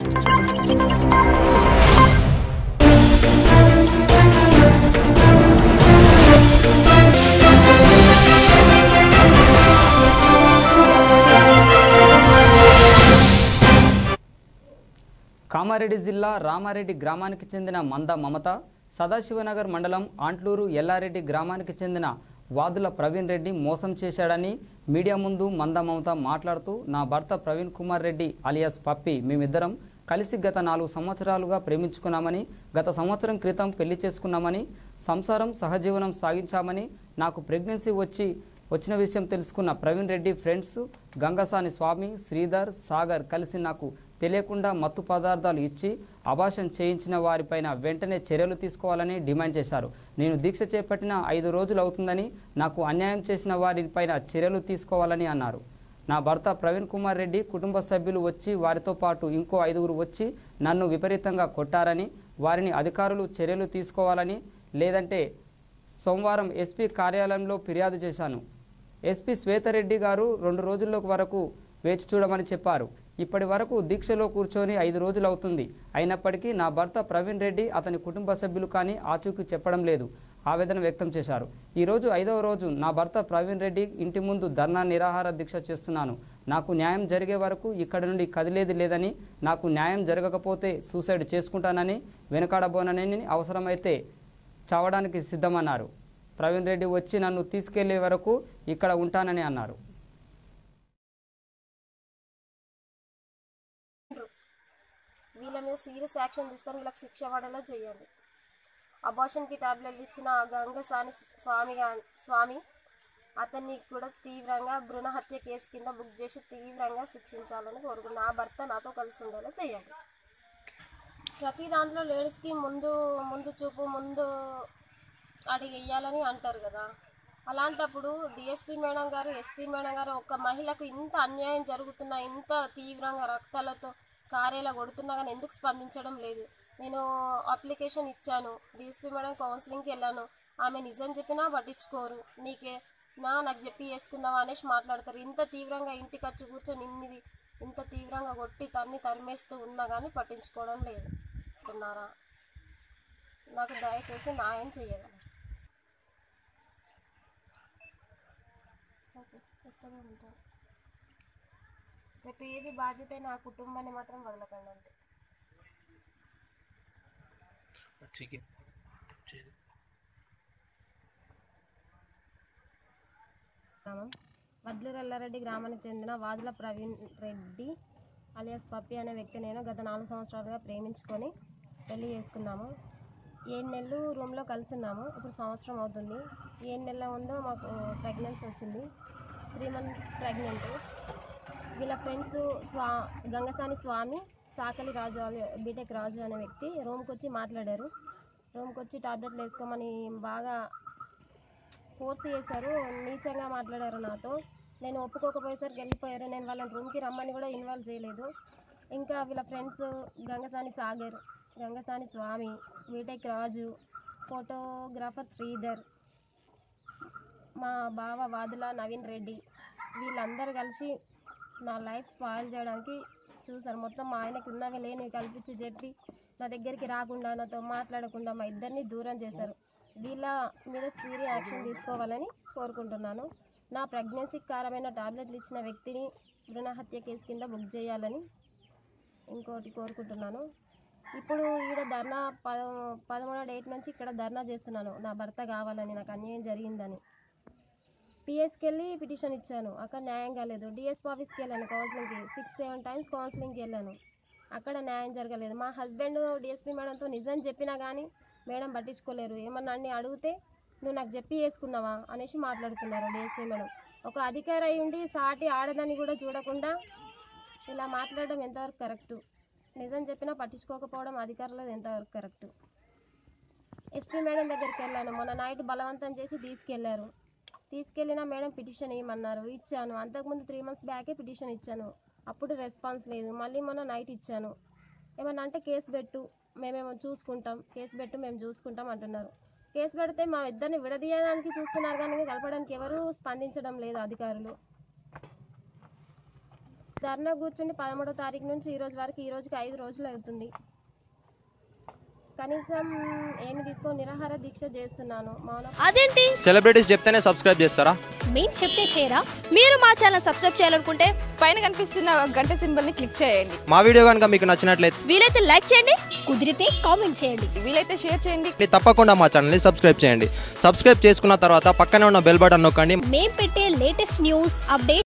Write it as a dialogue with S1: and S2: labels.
S1: కామారెడ్డి జిల్లా రామారెడ్డి గ్రామానికి చెందిన మంద మమత సదాశివనగర్ మండలం ఆంట్లూరు ఎల్లారెడ్డి గ్రామానికి చెందిన వాదుల ప్రవీణ్ రెడ్డి మోసం చేశాడని మీడియా ముందు మంద మమత మాట్లాడుతూ నా భర్త ప్రవీణ్ కుమార్ రెడ్డి అలియాస్ పప్పి మేమిద్దరం కలిసి గత నాలుగు సంవత్సరాలుగా ప్రేమించుకున్నామని గత సంవత్సరం క్రితం పెళ్లి చేసుకున్నామని సంసారం సహజీవనం సాగించామని నాకు ప్రెగ్నెన్సీ వచ్చి వచ్చిన విషయం తెలుసుకున్న ప్రవీణ్ రెడ్డి ఫ్రెండ్స్ గంగసాని స్వామి శ్రీధర్ సాగర్ కలిసి నాకు తెలియకుండా మత్తు పదార్థాలు ఇచ్చి అభాషణ చేయించిన వారిపైన వెంటనే చర్యలు తీసుకోవాలని డిమాండ్ చేశారు నేను దీక్ష చేపట్టిన ఐదు రోజులు అవుతుందని నాకు అన్యాయం చేసిన వారిపైన చర్యలు తీసుకోవాలని అన్నారు నా భర్త ప్రవీణ్ కుమార్ రెడ్డి కుటుంబ సభ్యులు వచ్చి వారితో పాటు ఇంకో ఐదుగురు వచ్చి నన్ను విపరీతంగా కొట్టారని వారిని అధికారులు చర్యలు తీసుకోవాలని లేదంటే సోమవారం ఎస్పీ కార్యాలయంలో ఫిర్యాదు చేశాను ఎస్పీ శ్వేతరెడ్డి గారు రెండు రోజుల వరకు వేచి చూడమని చెప్పారు ఇప్పటి వరకు దీక్షలో కూర్చొని ఐదు రోజులు అవుతుంది అయినప్పటికీ నా భర్త ప్రవీణ్ రెడ్డి అతని కుటుంబ సభ్యులు కానీ ఆచూకీ చెప్పడం లేదు ఆవేదన వ్యక్తం చేశారు ఈరోజు ఐదవ రోజు నా భర్త ప్రవీణ్ రెడ్డి ఇంటి ముందు ధర్నా నిరాహార దీక్ష చేస్తున్నాను నాకు న్యాయం జరిగే వరకు ఇక్కడ నుండి కదిలేది లేదని నాకు న్యాయం జరగకపోతే సూసైడ్ చేసుకుంటానని వెనకాడబోనని అవసరమైతే చావడానికి సిద్ధమన్నారు ప్రవీణ్ రెడ్డి వచ్చి నన్ను తీసుకెళ్లే వరకు ఇక్కడ ఉంటానని అన్నారు
S2: వీళ్ళ మీద సీరియస్ యాక్షన్ తీసుకొని వీళ్ళకి శిక్ష పడేలా చేయండి అబార్షన్కి టాబ్లెట్లు ఇచ్చిన ఆ గంగసాని స్వామి గా- స్వామి అతన్ని కూడా తీవ్రంగా భ్రూణ హత్య కేసు కింద బుక్ చేసి తీవ్రంగా శిక్షించాలని కోరుకున్నా ఆ భర్త నాతో కలిసి ఉండేలా చేయండి ప్రతి దాంట్లో లేడీస్కి ముందు ముందు చూపు ముందు అడిగి వెయ్యాలని అంటారు కదా అలాంటప్పుడు డిఎస్పీ మేడం గారు ఎస్పీ మేడం గారు ఒక మహిళకు ఇంత అన్యాయం జరుగుతున్నా ఇంత తీవ్రంగా రక్తాలతో కారేలా కొడుతున్నా కానీ ఎందుకు స్పందించడం లేదు నేను అప్లికేషన్ ఇచ్చాను డిఎస్పీ మేడం కౌన్సిలింగ్కి వెళ్ళాను ఆమె నిజం చెప్పినా పట్టించుకోరు నీకే నా నాకు చెప్పి వేసుకున్నావా అనేసి మాట్లాడతారు ఇంత తీవ్రంగా ఇంటికి వచ్చి కూర్చొని ఇన్నిది ఇంత తీవ్రంగా కొట్టి తన్ని తరిమేస్తూ ఉన్నా కానీ పట్టించుకోవడం లేదు అంటున్నారా నాకు దయచేసి న్యాయం చేయగలరు ఓకే, ఎక్కడే ఉంటాను. రేపు ఏది బాధ్యత అయినా ఆ కుటుంబాన్ని మాత్రం వదలకండి అంతే
S3: చికెన్
S2: గ్రామం వడ్లూరెల్లారెడ్డి గ్రామానికి చెందిన వాదుల ప్రవీణ్ రెడ్డి అలియాస్ పప్పి అనే వ్యక్తి నేను గత నాలుగు సంవత్సరాలుగా ప్రేమించుకొని పెళ్లి చేసుకున్నాము ఏడు నెలలు రూమ్లో కలిసి ఉన్నాము ఇప్పుడు సంవత్సరం అవుతుంది ఏడు నెలల ముందు మాకు ప్రెగ్నెన్సీ వచ్చింది త్రీ మంత్స్ ప్రెగ్నెంట్ వీళ్ళ ఫ్రెండ్స్ స్వా గంగసాని స్వామి సాకలి రాజు అలి- బీటెక్ రాజు అనే వ్యక్తి రూమ్కి వచ్చి మాట్లాడారు రూమ్కి వచ్చి టాబ్లెట్లు వేసుకోమని బాగా ఫోర్స్ చేశారు నీచంగా మాట్లాడారు నాతో నేను ఒప్పుకోకపోయేసరికి వెళ్ళిపోయారు నేను వాళ్ళని రూమ్కి రమ్మని కూడా ఇన్వాల్వ్ చేయలేదు ఇంకా వీళ్ళ friends Gangasani Sagar Gangasani Swamy BTech Raju photographer Sridhar మా బావ వాదుల నవీన్ రెడ్డి వీళ్ళందరూ కలిసి నా లైఫ్ స్పాయిల్ చేయడానికి చూసారు మొత్తం మా ఆయనకి ఉన్నవి లేనివి కల్పించి చెప్పి నా దగ్గరికి రాకుండా నాతో మాట్లాడకుండా మా ఇద్దరిని దూరం చేశారు వీళ్ళ మీద సీరియస్ యాక్షన్ తీసుకోవాలని కోరుకుంటున్నాను నా ప్రెగ్నెన్సీకి కారమైన టాబ్లెట్లు ఇచ్చిన వ్యక్తిని భ్రూణ హత్య కేసు కింద బుక్ చేయాలని ఇంకోటి కోరుకుంటున్నాను ఇప్పుడు ఈడ ధర్నా పద పదమూడో డేట్ నుంచి ఇక్కడ ధర్నా చేస్తున్నాను నా భర్త కావాలని నాకు అన్యాయం జరిగిందని పిఎస్కి వెళ్ళి పిటిషన్ ఇచ్చాను అక్కడ న్యాయం కాలేదు డిఎస్పీ ఆఫీస్కి వెళ్ళాను కౌన్సిలింగ్కి సిక్స్ సెవెన్ టైమ్స్ కౌన్సిలింగ్కి వెళ్ళాను అక్కడ న్యాయం జరగలేదు మా హస్బెండ్ డిఎస్పీ మేడంతో నిజం చెప్పినా కానీ మేడం పట్టించుకోలేరు ఏమన్నా అన్ని అడిగితే నువ్వు నాకు చెప్పి వేసుకున్నావా అనేసి మాట్లాడుతున్నారు డిఎస్పీ మేడం ఒక అధికారి అయి ఉండి సాటి ఆడదని కూడా చూడకుండా ఇలా మాట్లాడడం ఎంతవరకు కరెక్టు నిజం చెప్పినా పట్టించుకోకపోవడం అధికారులది ఎంతవరకు కరెక్టు ఎస్పీ మేడం దగ్గరికి వెళ్ళాను మొన్న నైట్ బలవంతం చేసి తీసుకెళ్లారు తీసుకెళ్ళిన మేడం పిటిషన్ ఇవ్వమన్నారు ఇచ్చాను అంతకుముందు త్రీ మంత్స్ బ్యాకే పిటిషన్ ఇచ్చాను అప్పుడు రెస్పాన్స్ లేదు మళ్ళీ మొన్న నైట్ ఇచ్చాను ఏమన్నా అంటే కేసు పెట్టు మేమేమో చూసుకుంటాం కేసు పెట్టు మేము చూసుకుంటాం అంటున్నారు కేసు పెడితే మా ఇద్దరిని విడదీయడానికి చూస్తున్నారు కానీ కలపడానికి ఎవరు స్పందించడం లేదు అధికారులు ధర్నా కూర్చుండి పదమూడో తారీఖు నుంచి ఈ రోజు వరకు ఈ రోజుకి ఐదు రోజులు అవుతుంది కనీసం ఏమి తీసుకొని నిరాహార దీక్ష చేస్తున్నాను మౌన
S4: అదేంటి
S5: సెలబ్రిటీస్ చెప్తేనే సబ్స్క్రైబ్ చేస్తారా
S4: మేము చెప్తే చేయరా మీరు మా ఛానల్ సబ్స్క్రైబ్ చేయాలనుకుంటే
S6: పైన కనిపిస్తున్న గంట సింబల్ ని క్లిక్ చేయండి
S5: మా వీడియో కనుక మీకు నచ్చినట్లయితే
S4: వీలైతే లైక్ చేయండి కుదిరితే కామెంట్ చేయండి
S6: వీలైతే షేర్ చేయండి
S5: తప్పకుండా మా ఛానల్ని సబ్స్క్రైబ్ చేయండి సబ్స్క్రైబ్ చేసుకున్న తర్వాత పక్కనే ఉన్న బెల్ బటన్ నొక్కండి
S4: మేము పెట్టే లేటెస్ట్ న్యూస్ అప్డేట్